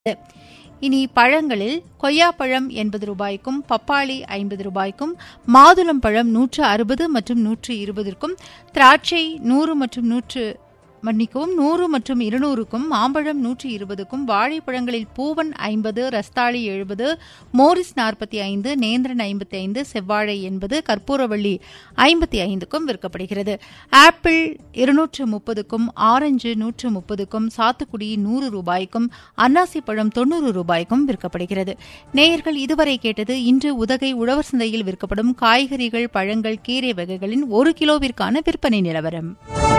இனி பழங்களில் கொய்யாப்பழம் எண்பது ரூபாய்க்கும் பப்பாளி ஐம்பது ரூபாய்க்கும் மாதுளம் பழம் நூற்று அறுபது மற்றும் நூற்று இருபதற்கும் திராட்சை நூறு மற்றும் நூற்று மன்னிக்கவும் நூறு மற்றும் இருநூறுக்கும் மாம்பழம் நூற்றி இருபதுக்கும் வாழைப்பழங்களில் பூவன் ஐம்பது ரஸ்தாளி எழுபது மோரிஸ் நாற்பத்தி ஐந்து நேந்திரன் ஐம்பத்தி ஐந்து செவ்வாழை எண்பது கற்பூரவள்ளி ஐம்பத்தி ஐந்துக்கும் விற்கப்படுகிறது ஆப்பிள் இருநூற்று முப்பதுக்கும் ஆரஞ்சு நூற்று முப்பதுக்கும் சாத்துக்குடி நூறு ரூபாய்க்கும் அன்னாசி பழம் தொண்ணூறு ரூபாய்க்கும் விற்கப்படுகிறது நேயர்கள் இதுவரை கேட்டது இன்று உதகை உழவர் சந்தையில் விற்கப்படும் காய்கறிகள் பழங்கள் கீரை வகைகளின் ஒரு கிலோவிற்கான விற்பனை நிலவரம்